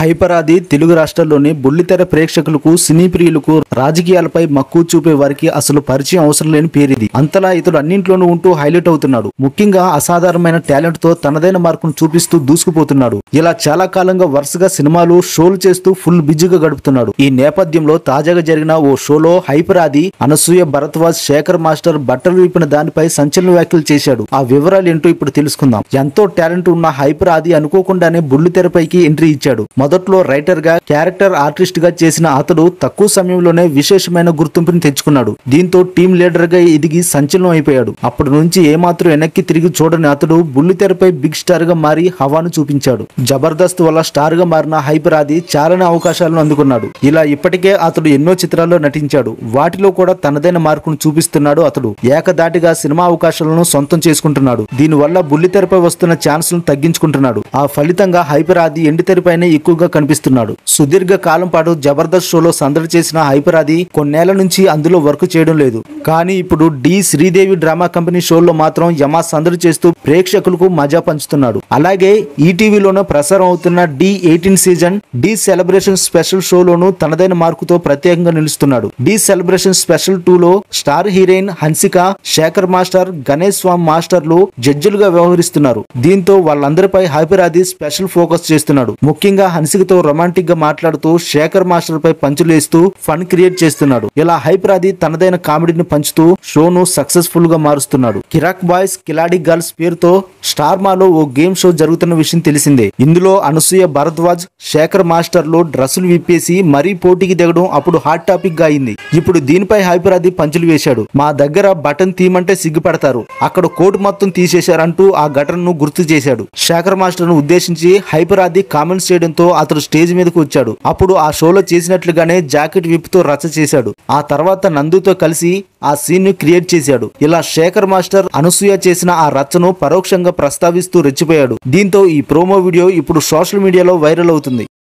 హైపరాది తెలుగు రాష్ట్రాల్లోని బుల్లితెర ప్రేక్షకులకు సినీ ప్రియులకు రాజకీయాలపై మక్కువ చూపే వారికి అసలు పరిచయం అవసరం లేని పేరిది అంతలా ఇతడు అన్నింట్లోనూ ఉంటూ హైలైట్ అవుతున్నాడు ముఖ్యంగా అసాధారణమైన టాలెంట్ తో తనదైన మార్కును చూపిస్తూ దూసుకుపోతున్నాడు ఇలా చాలా కాలంగా వరుసగా సినిమాలు షోలు చేస్తూ ఫుల్ బిజీగా గడుపుతున్నాడు ఈ నేపథ్యంలో తాజాగా జరిగిన ఓ షోలో హైపరాది అనసూయ భరద్వాజ్ శేఖర్ మాస్టర్ బట్టలు విప్పిన దానిపై సంచలన వ్యాఖ్యలు చేశాడు ఆ వివరాలు ఏంటో ఇప్పుడు తెలుసుకుందాం ఎంతో టాలెంట్ ఉన్న హైపర్ ఆది అనుకోకుండానే బుల్లితెరపైకి ఎంట్రీ ఇచ్చాడు మొదట్లో రైటర్ గా క్యారెక్టర్ ఆర్టిస్ట్ గా చేసిన అతడు తక్కువ సమయంలోనే విశేషమైన గుర్తింపుని తెచ్చుకున్నాడు దీంతో టీం లీడర్ గా ఎదిగి సంచలనం అయిపోయాడు అప్పటి నుంచి ఏమాత్రం వెనక్కి తిరిగి చూడని అతడు బుల్లితెరపై బిగ్ స్టార్ గా మారి హవాను చూపించాడు జబర్దస్త్ వల్ల స్టార్ గా మారిన హైపర్ ఆది చాలానే అవకాశాలను అందుకున్నాడు ఇలా ఇప్పటికే అతడు ఎన్నో చిత్రాల్లో నటించాడు వాటిలో కూడా తనదైన మార్కును చూపిస్తున్నాడు అతడు ఏకదాటిగా సినిమా అవకాశాలను సొంతం చేసుకుంటున్నాడు దీనివల్ల బుల్లితెరపై వస్తున్న ఛాన్సులను తగ్గించుకుంటున్నాడు ఆ ఫలితంగా హైపర్ ఆది ఎండితెరపైనే ఎక్కువగా కనిపిస్తున్నాడు సుదీర్ఘ కాలం పాటు జబర్దస్త్ షోలో సందడి చేసిన హైపర్ ఆది కొన్నేళ్ల నుంచి అందులో వర్క్ చేయడం లేదు కానీ ఇప్పుడు డి శ్రీదేవి డ్రామా కంపెనీ షోల్లో మాత్రం యమా సందడి చేస్తూ ప్రేక్షకులకు మజా పంచుతున్నాడు అలాగే ఈటీవీలోనూ ప్రసారం అవుతున్న Dhee eighteen season Dhee celebration special షోలోనూ తనదైన మార్కుతో ప్రత్యేకంగా నిలుస్తున్నాడు డి సెలబ్రేషన్ స్పెషల్ టూ లో star heroine Hansika Sekhar master Ganesh Swamy మాస్టర్లు జడ్జిలుగా వ్యవహరిస్తున్నారు దీంతో వాళ్ళందరిపై హైపర్ ఆది స్పెషల్ ఫోకస్ చేస్తున్నాడు ముఖ్యంగా హన్సికతో రొమాంటిక్ గా మాట్లాడుతూ శేఖర్ మాస్టర్ పై పంచులు వేస్తూ ఫన్ క్రియేట్ చేస్తున్నాడు ఇలా హైపర్ ఆది తనదైన కామెడీని పంచుతూ షోను సక్సెస్ఫుల్ గా మారుస్తున్నాడు కిరాక్ బాయ్స్ కిలాడి గర్ల్స్ పేరుతో స్టార్ మాలో ఓ గేమ్ షో జరుగుతున్న విషయం తెలిసిందే ఇందులో అనసూయ భరద్వాజ్ శేఖర్ మాస్టర్లు డ్రెస్సులు విప్పేసి మరీ పోటీకి దిగడం అప్పుడు హాట్ టాపిక్ గా అయింది ఇప్పుడు దీనిపై హైపర్ ఆది పంచులు వేశాడు మా దగ్గర బటన్ తీయమంటే సిగ్గుపడతారు అక్కడ కోటు మొత్తం తీసేశారంటూ ఆ ఘటనను గుర్తు చేశాడు శేఖర్ మాస్టర్ ను ఉద్దేశించి హైపర్ ఆది కామెంట్స్ చేయడంతో అతడు స్టేజ్ మీదకు వచ్చాడు అప్పుడు ఆ షోలో చేసినట్లుగానే జాకెట్ విప్పుతో రచ్చ చేశాడు ఆ తర్వాత నందుతో కలిసి ఆ సీన్ ను క్రియేట్ చేశాడు ఇలా శేఖర్ మాస్టర్ అనసూయ చేసిన ఆ రచ్చను పరోక్షంగా ప్రస్తావిస్తూ రెచ్చిపోయాడు దీంతో ఈ ప్రోమో వీడియో ఇప్పుడు సోషల్ మీడియాలో వైరల్ అవుతుంది